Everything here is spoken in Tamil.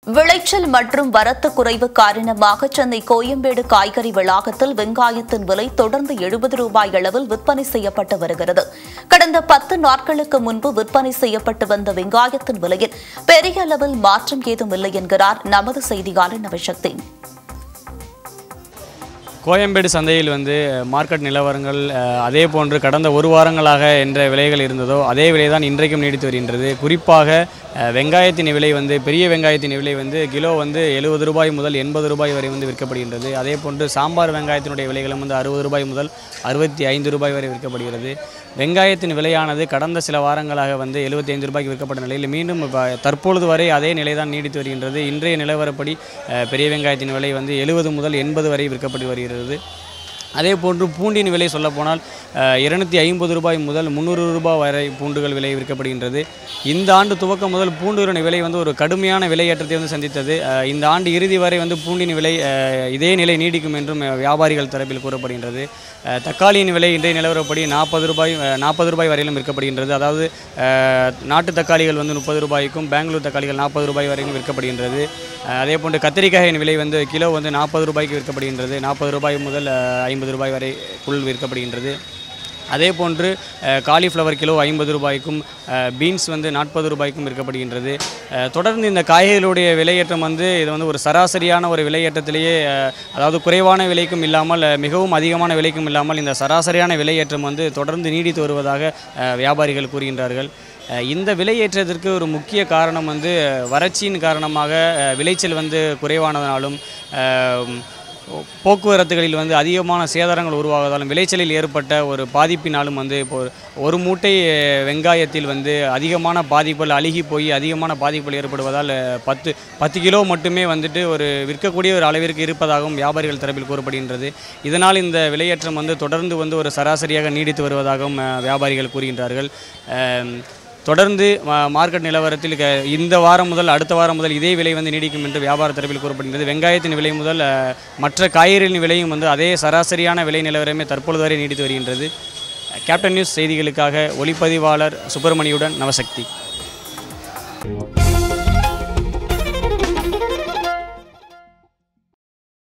விளைச்சல் மற்றும் வரத்து குறைவு காரணமாக சென்னை கோயம்பேடு காய்கறி வளாகத்தில் வெங்காயத்தின் விலை தொடர்ந்து எழுபது ரூபாய் அளவில் விற்பனை செய்யப்பட்டு வருகிறது கடந்த பத்து நாட்களுக்கு முன்பு விற்பனை செய்யப்பட்டு வந்த வெங்காயத்தின் விலையில் பெரிய அளவில் மாற்றம் ஏதும் இல்லை என்கிறார் நமது செய்தியாளர் நவசக்தி கோயம்பேடு சந்தையில் வந்து மார்க்கெட் நிலவரங்கள் அஹ், அதே போன்று கடந்த ஒரு வாரங்களாக என்ற விலைகள் இருந்ததோ அதே விலை தான் இன்றைக்கும் நீடித்து வருகின்றது குறிப்பாக அஹ், வெங்காயத்தின் விலை வந்து பெரிய வெங்காயத்தின் விலை வந்து கிலோ வந்து எழுபது ரூபாய் முதல் எண்பது ரூபாய் வரை வந்து விற்கப்படுகின்றது அதே போன்று சாம்பார் வெங்காயத்தினுடைய விலைகளும் வந்து அறுபது ரூபாய் முதல் அறுபத்தி ஐந்து ரூபாய் வரை விற்கப்படுகிறது வெங்காயத்தின் விலையானது கடந்த சில வாரங்களாக வந்து எழுபத்தி ஐந்து ரூபாய்க்கு விற்கப்பட்ட நிலையில் மீண்டும் இப்ப தற்பொழுது வரை அதே நிலை தான் நீடித்து வருகின்றது இன்றைய நிலவரப்படி அஹ், பெரிய வெங்காயத்தின் விலை வந்து எழுபது முதல் எண்பது வரை விற்கப்பட்டு வருகிறது அதே போன்று பூண்டின் விலை சொல்லப்போனால் இருநூத்தி ஐம்பது ரூபாய் முதல் முந்நூறு ரூபாய் வரை பூண்டுகள் விலை விற்கப்படுகின்றது இந்த ஆண்டு துவக்கம் முதல் பூண்டுகளின் விலை வந்து ஒரு கடுமையான விலையேற்றத்தை வந்து சந்தித்தது அஹ், இந்த ஆண்டு இறுதி வரை வந்து பூண்டின் விலை அஹ், இதே நிலை நீடிக்கும் என்றும் அஹ், வியாபாரிகள் தரப்பில் கூறப்படுகின்றது அஹ், தக்காளியின் விலை இன்றைய நிலவரப்படி நாற்பது ரூபாய் நாற்பது ரூபாய் வரையிலும் விற்கப்படுகின்றது அதாவது அஹ், நாட்டு தக்காளிகள் வந்து முப்பது ரூபாய்க்கும் பெங்களூர் தக்காளிகள் நாற்பது ரூபாய் வரைக்கும் விற்கப்படுகின்றது அஹ், அதே போன்று கத்திரிக்காயின் விலை வந்து கிலோ வந்து நாற்பது ரூபாய்க்கு விற்கப்படுகின்றது நாற்பது ரூபாய் முதல் ஐம்பது ரூபாய் வரைக்குள் விற்கப்படுகின்றது அதே போன்று அஹ், காலிஃப்ளவர் கிலோ ஐம்பது ரூபாய்க்கும் அஹ், பீன்ஸ் வந்து நாற்பது ரூபாய்க்கும் விற்கப்படுகின்றது அஹ், தொடர்ந்து இந்த காய்களுடைய விலையேற்றம் வந்து இது வந்து ஒரு சராசரியான ஒரு விலையேற்றத்திலேயே அஹ், அதாவது குறைவான விலைக்கும் இல்லாமல் அஹ், மிகவும் அதிகமான விலைக்கும் இல்லாமல் இந்த சராசரியான விலையேற்றம் வந்து தொடர்ந்து நீடித்து வருவதாக அஹ், வியாபாரிகள் கூறுகின்றார்கள் அஹ், இந்த விலையேற்றத்திற்கு ஒரு முக்கிய காரணம் வந்து அஹ், வறட்சியின் காரணமாக அஹ், விளைச்சல் வந்து குறைவானதனாலும் அஹ், போக்குவரத்துகளில் வந்து அதிகமான சேதாரங்கள் உருவாவதாலும் விளைச்சலில் ஏற்பட்ட ஒரு பாதிப்பினாலும் வந்து இப்போ ஒரு மூட்டை அஹ், வெங்காயத்தில் வந்து அதிகமான பாதிப்புகள் அழுகி போய் அதிகமான பாதிப்புகள் ஏற்படுவதால் அஹ், பத்து பத்து கிலோ மட்டுமே வந்துட்டு ஒரு விற்கக்கூடிய ஒரு அளவிற்கு இருப்பதாகவும் வியாபாரிகள் தரப்பில் கூறப்படுகின்றது இதனால் இந்த விலையேற்றம் வந்து தொடர்ந்து வந்து ஒரு சராசரியாக நீடித்து வருவதாகவும் அஹ், வியாபாரிகள் கூறுகின்றார்கள் அஹ், தொடர்ந்து மா- மார்க்கெட் நிலவரத்தில் க- இந்த வாரம் முதல் அடுத்த வாரம் முதல் இதே விலை வந்து நீடிக்கும் என்று வியாபார தரப்பில் கூறப்படுகிறது வெங்காயத்தின் விலை முதல் அஹ், மற்ற காய்கறிகளின் விலையும் வந்து அதே சராசரியான விலை நிலவரமே தற்பொழுது வரை நீடித்து வருகின்றது கேப்டன் நியூஸ் செய்திகளுக்காக ஒளிப்பதிவாளர் சுப்பிரமணியுடன் நவசக்தி